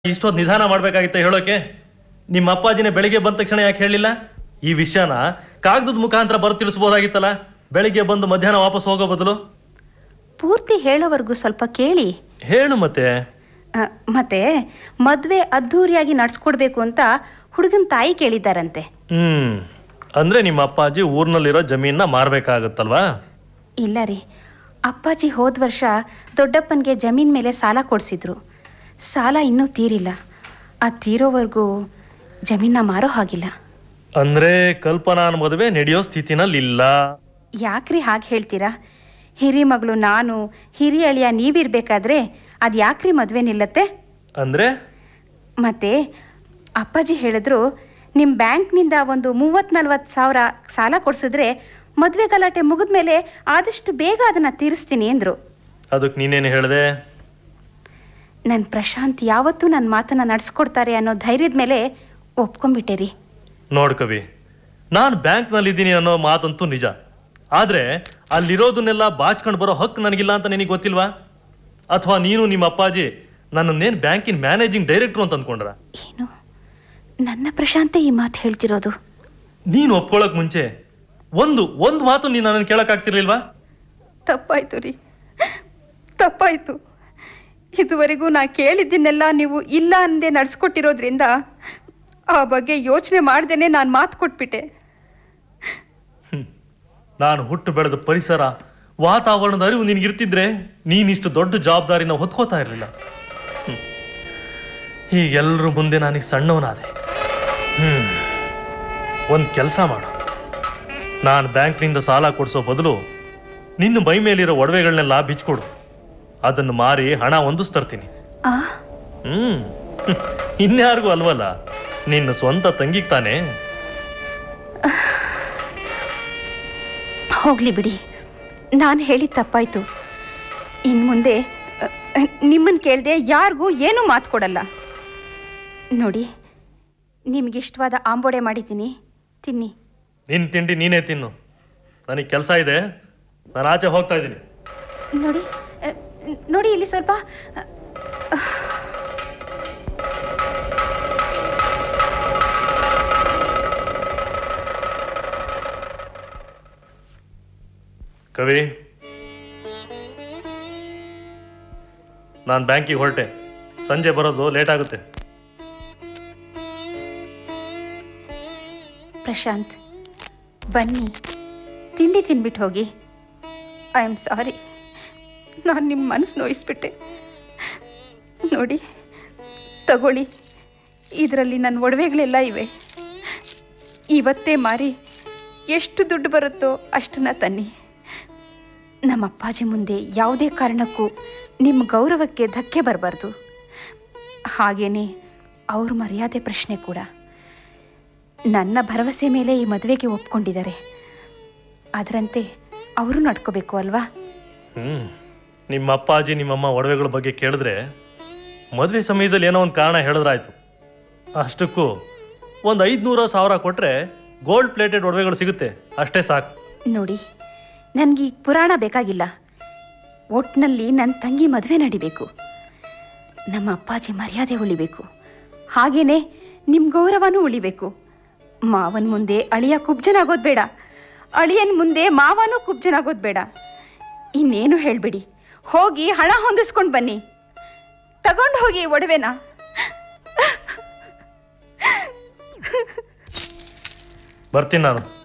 ಇಷ್ಟೊತ್ತು ನಿಧಾನ ಮಾಡ್ಬೇಕಾಗಿತ್ತ ಹೇಳೋಕೆ ನಿಮ್ಮ ಅಪ್ಪಾಜಿನೇ ಬೆಳಿಗ್ಗೆ ಬಂದ ತಕ್ಷಣ ಯಾಕೆ ಹೇಳಿಲ್ಲ ಈ ವಿಷಯನ ಕಾಗದದ ಮುಖಾಂತರ ಬರ್ ತಿಳಿಸ್ಬೋದಾಗಿತ್ತಲ್ಲ ಬೆಳಿಗ್ಗೆ ಬಂದು ಮಧ್ಯಾಹ್ನ ವಾಪಸ್ ಹೋಗೋ ಬದಲು ಪೂರ್ತಿ ಹೇಳೋವರೆಗೂ ಸ್ವಲ್ಪ ಕೇಳಿ ಹೇಳು ಮತ್ತೆ ಆ, ಮತ್ತೆ ಮದ್ವೆ ಅದ್ಧೂರಿಯಾಗಿ ನಡ್ಸ್ಕೊಡ್ಬೇಕು ಅಂತ ಹುಡುಗನ ತಾಯಿ ಕೇಳಿದ್ದಾರಂತೆ ಹ್ಮ್ ಅಂದ್ರೆ ನಿಮ್ಮ ಅಪ್ಪಾಜಿ ಊರ್ನಲ್ಲಿರೋ ಜಮೀನ ಮಾರ್ಬೇಕಾಗತ್ತಲ್ವಾ ಇಲ್ಲ ರೀ ಅಪ್ಪಾಜಿ ಹೋದ ವರ್ಷ ದೊಡ್ಡಪ್ಪನಿಗೆ ಜಮೀನ್ ಮೇಲೆ ಸಾಲ ಕೊಡಿಸಿದ್ರು ಸಾಲ ಇನ್ನೂ ತೀರಿಲ್ಲ ಅದು ತೀರೋವರೆಗೂ ಜಮೀನ ಮಾರೋ ಹಾಗಿಲ್ಲ ಅಂದ್ರೆ ಕಲ್ಪನಾನ್ ಮದುವೆ ನಡೆಯೋ ಸ್ಥಿತಿನಲ್ಲಿ ಇಲ್ಲ ಯಾಕ್ರಿ ಹಾಗೆ ಹೇಳ್ತೀರಾ ಹಿರಿ ಮಗಳು ನಾನು ಹಿರಿ ಅಳಿಯ ನೀವಿರ್ಬೇಕಾದ್ರೆ ಅದು ಯಾಕ್ರಿ ಮದುವೆ ನಿಲ್ಲತ್ತೆ ಅಂದ್ರೆ ಮತ್ತೆ ಅಪ್ಪಾಜಿ ಹೇಳಿದ್ರು ನಿಮ್ಮ ಬ್ಯಾಂಕ್ನಿಂದ ಒಂದು ಮೂವತ್ ನಲ್ವತ್ತು ಸಾವಿರ ಸಾಲ ಕೊಡ್ಸಿದ್ರೆ ಮದುವೆ ಗಲಾಟೆ ಮುಗಿದ್ಮೇಲೆ ಆದಷ್ಟು ಬೇಗ ಅದನ್ನ ತೀರಿಸ್ತೀನಿ ಅಂದ್ರು ಅದಕ್ಕೆ ನೀನೇನು ಹೇಳ್ದೆ ನನ್ನ ಪ್ರಶಾಂತ್ ಯಾವತ್ತೂ ನನ್ನ ಮಾತನ್ನ ನಡ್ಸ್ಕೊಡ್ತಾರೆ ಅನ್ನೋ ಧೈರ್ಯದ ಮೇಲೆ ಒಪ್ಕೊಂಡ್ಬಿಟ್ಟೆ ರೀ ನೋಡ್ ಕವಿ ನಾನು ಬ್ಯಾಂಕ್ನಲ್ಲಿ ಇದ್ದೀನಿ ಅನ್ನೋ ಮಾತಂತೂ ನಿಜ ಆದ್ರೆ ಅಲ್ಲಿರೋದನ್ನೆಲ್ಲ ಬಾಚ್ಕೊಂಡು ಬರೋ ಹಕ್ಕು ನನಗಿಲ್ಲ ಅಂತ ನಿನಗೆ ಗೊತ್ತಿಲ್ವಾ ಅಥವಾ ನೀನು ನಿಮ್ಮ ಅಪ್ಪಾಜಿ ನನ್ನನ್ನೇನು ಬ್ಯಾಂಕಿನ ಮ್ಯಾನೇಜಿಂಗ್ ಡೈರೆಕ್ಟ್ರು ಅಂತ ಅಂದ್ಕೊಂಡ್ರ ಏನು ನನ್ನ ಪ್ರಶಾಂತೆ ಈ ಮಾತು ಹೇಳ್ತಿರೋದು ನೀನು ಒಪ್ಕೊಳ್ಳೋಕ್ ಮುಂಚೆ ಒಂದು ಒಂದು ಮಾತು ನೀನು ನನ್ನನ್ನು ಕೇಳಕ್ಕಾಗ್ತಿರ್ಲಿಲ್ವಾ ತಪ್ಪಾಯ್ತು ರೀ ತಪ್ಪಾಯ್ತು ಇದುವರೆಗೂ ನಾ ಕೇಳಿದ್ದನ್ನೆಲ್ಲ ನೀವು ಇಲ್ಲ ಅಂದೆ ನಡ್ಸ್ಕೊಟ್ಟಿರೋದ್ರಿಂದ ಆ ಬಗ್ಗೆ ಯೋಚನೆ ಮಾಡ್ದೇನೆ ನಾನು ಮಾತು ಕೊಟ್ಬಿಟ್ಟೆ ಹ್ಮ್. ನಾನು ಹುಟ್ಟು ಬೆಳೆದ ಪರಿಸರ ವಾತಾವರಣದ ಅರಿವು ನಿನಗಿರ್ತಿದ್ರೆ ನೀನಿಷ್ಟು ದೊಡ್ಡ ಜವಾಬ್ದಾರಿನ ಹೊತ್ಕೋತಾ ಇರಲಿಲ್ಲ ಹೀಗೆಲ್ಲರೂ ಮುಂದೆ ನನಗೆ ಸಣ್ಣವನಾದೆ ಹ್ಮ್ ಒಂದು ಕೆಲಸ ಮಾಡು ನಾನು ಬ್ಯಾಂಕ್ನಿಂದ ಸಾಲ ಕೊಡಿಸೋ ಬದಲು ನಿನ್ನ ಮೈ ಮೇಲಿರೋ ಒಡವೆಗಳನ್ನೆಲ್ಲ ಬಿಚ್ಕೊಡು ಅದನ್ನು ಮಾರಿ ಹಣ ಹೊಂದಿಸ್ತರ್ತೀನಿ ಆ ಹ್ಮ್ ಇನ್ಯಾರಿಗೂ ಅಲ್ವಲ್ಲ ನಿನ್ನ ಸ್ವಂತ ತಂಗಿಗೆ ತಾನೇ ಹೋಗ್ಲಿ ಬಿಡಿ ನಾನು ಹೇಳಿದ ತಪ್ಪಾಯ್ತು ಇನ್ನು ಮುಂದೆ ನಿಮ್ಮನ್ನು ಕೇಳದೆ ಯಾರಿಗೂ ಏನೂ ಮಾತು ಕೊಡಲ್ಲ ನೋಡಿ ನಿಮಗಿಷ್ಟವಾದ ಆಂಬೋಡೆ ಮಾಡಿದ್ದೀನಿ ತಿನ್ನಿ ನಿನ್ ತಿಂಡಿ ನೀನೇ ತಿನ್ನು ನನಗೆ ಕೆಲಸ ಇದೆ ನಾನು ಆಚೆ ಹೋಗ್ತಾ ಇದ್ದೀನಿ ನೋಡಿ ಅ, ನೋಡಿ ಇಲ್ಲಿ ಸ್ವಲ್ಪ ಕವಿ ನಾನು ಬ್ಯಾಂಕಿಗೆ ಹೊರಟೆ ಸಂಜೆ ಬರೋದು ಲೇಟ್ ಆಗುತ್ತೆ ಪ್ರಶಾಂತ್ ಬನ್ನಿ ತಿಂಡಿ ತಿನ್ಬಿಟ್ಟು ಹೋಗಿ ಐ ಆಮ್ ಸಾರಿ ನಾನು ನಿಮ್ಮ ಮನಸ್ಸು ನೋಯಿಸ್ಬಿಟ್ಟೆ ನೋಡಿ ತಗೊಳ್ಳಿ ಇದರಲ್ಲಿ ನನ್ನ ಒಡವೆಗಳೆಲ್ಲ ಇವೆ ಇವತ್ತೇ ಮಾರಿ ಎಷ್ಟು ದುಡ್ಡು ಬರುತ್ತೋ ಅಷ್ಟನ್ನ ತನ್ನಿ ನಮ್ಮ ಅಪ್ಪಾಜಿ ಮುಂದೆ ಯಾವುದೇ ಕಾರಣಕ್ಕೂ ನಿಮ್ಮ ಗೌರವಕ್ಕೆ ಧಕ್ಕೆ ಬರಬಾರ್ದು ಹಾಗೇನೆ ಅವ್ರ ಮರ್ಯಾದೆ ಪ್ರಶ್ನೆ ಕೂಡ ನನ್ನ ಭರವಸೆ ಮೇಲೆ ಈ ಮದುವೆಗೆ ಒಪ್ಕೊಂಡಿದ್ದಾರೆ ಅದರಂತೆ ಅವರು ನಡ್ಕೋಬೇಕು ಅಲ್ವಾ ಹ್ಮ್ ನಿಮ್ಮ ಅಪ್ಪಾಜಿ ನಿಮ್ಮಮ್ಮ ಒಡವೆಗಳ ಬಗ್ಗೆ ಕೇಳಿದ್ರೆ ಮದುವೆ ಸಮಯದಲ್ಲಿ ಏನೋ ಒಂದು ಕಾರಣ ಹೇಳಿದ್ರಾಯ್ತು ಅಷ್ಟಕ್ಕೂ ಒಂದು ಐದುನೂರು ಸಾವಿರ ಕೊಟ್ರೆ ಗೋಲ್ಡ್ ಪ್ಲೇಟೆಡ್ ಒಡವೆಗಳು ಸಿಗುತ್ತೆ ಅಷ್ಟೇ ಸಾಕು ನೋಡಿ ನನಗೆ ಈ ಪುರಾಣ ಬೇಕಾಗಿಲ್ಲ ಒಟ್ನಲ್ಲಿ ನನ್ನ ತಂಗಿ ಮದುವೆ ನಡಿಬೇಕು ನಮ್ಮ ಅಪ್ಪಾಜಿ ಮರ್ಯಾದೆ ಉಳಿಬೇಕು ಹಾಗೇನೆ ನಿಮ್ಮ ಗೌರವನೂ ಉಳಿಬೇಕು ಮಾವನ ಮುಂದೆ ಅಳಿಯ ಕುಬ್ಜನಾಗೋದು ಬೇಡ ಅಳಿಯನ ಮುಂದೆ ಮಾವನೂ ಕುಬ್ಜನಾಗೋದು ಬೇಡ ಇನ್ನೇನು ಹೇಳ್ಬೇಡಿ ಹೋಗಿ ಹಣ ಹೊಂದಿಸ್ಕೊಂಡು ಬನ್ನಿ ತಗೊಂಡು ಹೋಗಿ ಈ ಒಡವೆನ ಬರ್ತೀನಿ ನಾನು